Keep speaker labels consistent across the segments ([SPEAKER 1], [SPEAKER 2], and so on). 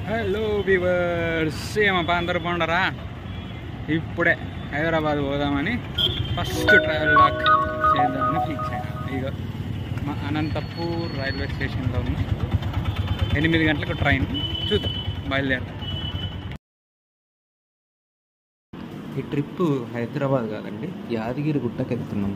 [SPEAKER 1] Hello beavers ఏమప్పా అందరు బాగుండరా ఇప్పుడే హైదరాబాద్ పోదామని ఫస్ట్ ట్రావెల్ వాక్ చేద్దామని ఫిక్స్ అయినా ఇక మా అనంతపూర్ రైల్వే స్టేషన్లో ఉన్న ఎనిమిది గంటలకు ట్రైన్ చూద్దాం బయలుదేరదాం ఈ ట్రిప్ హైదరాబాద్ కాదండి యాదగిరి గుట్టకి వెళ్తున్నాం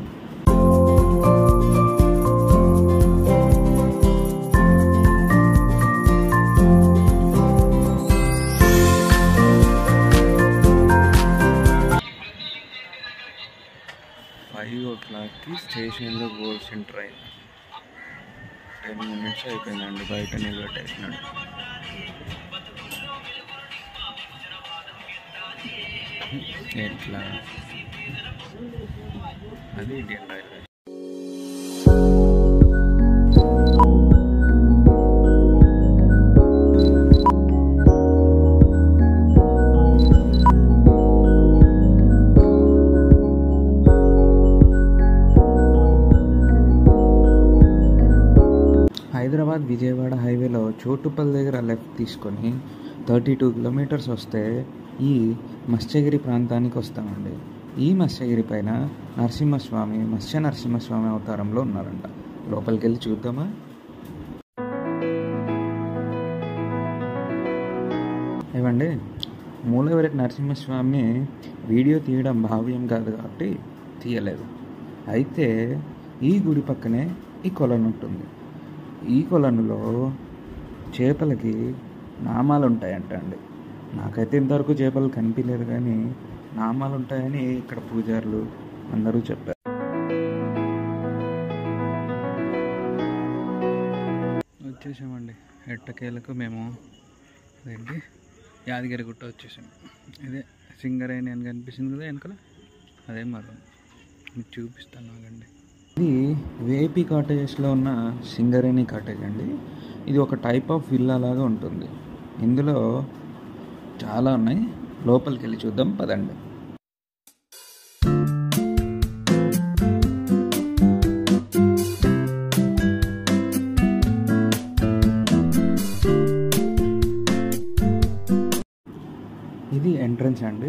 [SPEAKER 1] ఫైవ్ ఓ క్లాక్కి స్టేషన్లో పోల్సిన ట్రైన్ టెన్ మినిట్స్ అయిపోయిందండి బయట నిలబెట్టేసినాడు ఎట్లా అది ఇండియన్ రైల్వే హైదరాబాద్ విజయవాడ హైవేలో చోటుపల్లి దగ్గర లెఫ్ట్ తీసుకొని థర్టీ టూ కిలోమీటర్స్ వస్తే ఈ మత్స్యగిరి ప్రాంతానికి వస్తామండి ఈ మత్స్యగిరి పైన నరసింహస్వామి మత్స్య నరసింహస్వామి అవతారంలో ఉన్నారంట లోపలికి వెళ్ళి చూద్దామా ఏమండి మూలవరెడ్డి నరసింహస్వామి వీడియో తీయడం భావ్యం కాదు కాబట్టి తీయలేదు అయితే ఈ గుడి పక్కనే ఈ కొలను ఉంటుంది ఈ కొలనులో చేపలకి నామాలు ఉంటాయంట అండి నాకైతే ఇంతవరకు చేపలు కనిపించలేదు కానీ నామాలు ఉంటాయని ఇక్కడ పూజారులు అందరూ చెప్పారు వచ్చేసామండి ఎట్టకేలకు మేము అదేంటి యాదగిరి గుట్ట వచ్చేసాం ఇదే సింగరేణి అని కనిపిస్తుంది కదా వెనకాల అదే మరం మీకు చూపిస్తాను ఆగండి ఇది వేపీ కాటేజెస్లో ఉన్న సింగరేణి కాటేజ్ అండి ఇది ఒక టైప్ ఆఫ్ విల్లా లాగా ఉంటుంది ఇందులో చాలా ఉన్నాయి లోపలికి వెళ్ళి చూద్దాం పదండి ఇది ఎంట్రన్స్ అండి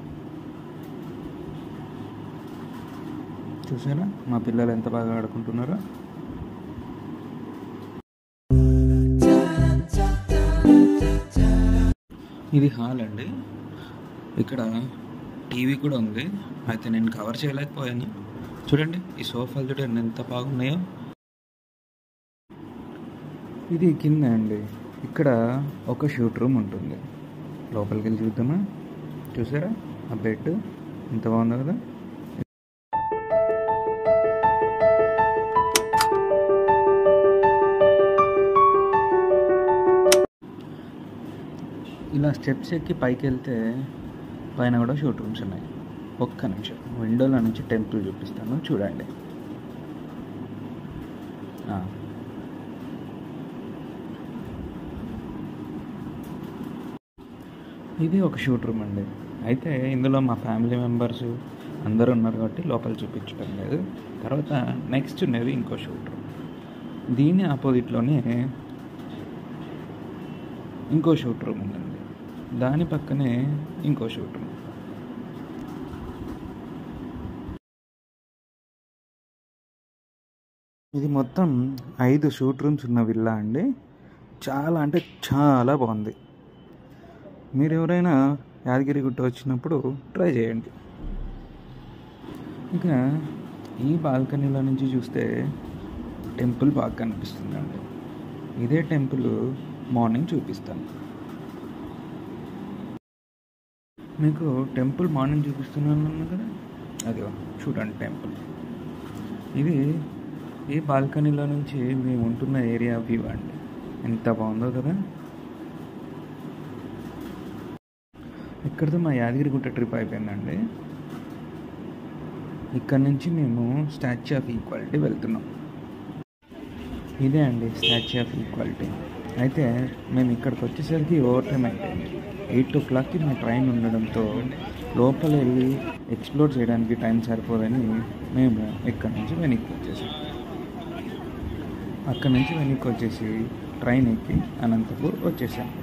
[SPEAKER 1] చూసారా మా పిల్లలు ఎంత బాగా ఆడుకుంటున్నారో ఇది హాల్ అండి ఇక్కడ టీవీ కూడా ఉంది అయితే నేను కవర్ చేయలేకపోయాను చూడండి ఈ సోఫాలు చూడండి ఎంత బాగున్నాయో ఇది కింద అండి ఇక్కడ ఒక షూట్ రూమ్ ఉంటుంది లోపలికి వెళ్ళి చూద్దామా చూసారా ఆ బెడ్ ఎంత బాగుందో కదా ఇలా స్టెప్స్ ఎక్కి పైకి వెళ్తే పైన కూడా షూట్ రూమ్స్ ఉన్నాయి ఒక్క నిమిషం విండోలో నుంచి టెంపుల్ చూపిస్తాను చూడండి ఆ. ఇది ఒక షూట్ రూమ్ అండి అయితే ఇందులో మా ఫ్యామిలీ మెంబర్స్ అందరూ ఉన్నారు కాబట్టి లోపల చూపించడం లేదు తర్వాత నెక్స్ట్ ఉన్నది ఇంకో షూట్ రూమ్ దీని ఆపోజిట్లోనే ఇంకో షూట్ రూమ్ ఉందండి దాని పక్కనే ఇంకో షూట్ రూమ్ ఇది మొత్తం ఐదు షూట్ రూమ్స్ ఉన్న విల్లా అండి చాలా అంటే చాలా బాగుంది మీరు ఎవరైనా యాదగిరి గుట్ట వచ్చినప్పుడు ట్రై చేయండి ఇక ఈ బాల్కనీలో నుంచి చూస్తే టెంపుల్ బాగా కనిపిస్తుందండి ఇదే టెంపుల్ మార్నింగ్ చూపిస్తాను మీకు టెంపుల్ మార్నింగ్ చూపిస్తున్నాను అన్నా కదా అదిగో చూడండి టెంపుల్ ఇది ఈ బాల్కనీలో నుంచి మేము ఉంటున్న ఏరియా వ్యూ అండి ఎంత బాగుందో కదా ఇక్కడితో మా యాదగిరి గుట్ట ట్రిప్ అయిపోయిందండి ఇక్కడ నుంచి మేము స్టాచ్యూ ఆఫ్ ఈక్వాలిటీ వెళ్తున్నాం ఇదే అండి స్టాచ్యూ ఆఫ్ ఈక్వాలిటీ అయితే మేము ఇక్కడికి వచ్చేసరికి ఓవర్ టైం అయిపోయింది ఎయిట్ ఓ క్లాక్కి మా ట్రైన్ ఉండడంతో లోపల వెళ్ళి ఎక్స్ప్లోర్ చేయడానికి టైం సరిపోదని మేము ఇక్కడ నుంచి వెనక్కి వచ్చేసాం అక్కడ నుంచి వెనక్కి వచ్చేసి ట్రైన్ ఎక్కి అనంతపూర్ వచ్చేసాం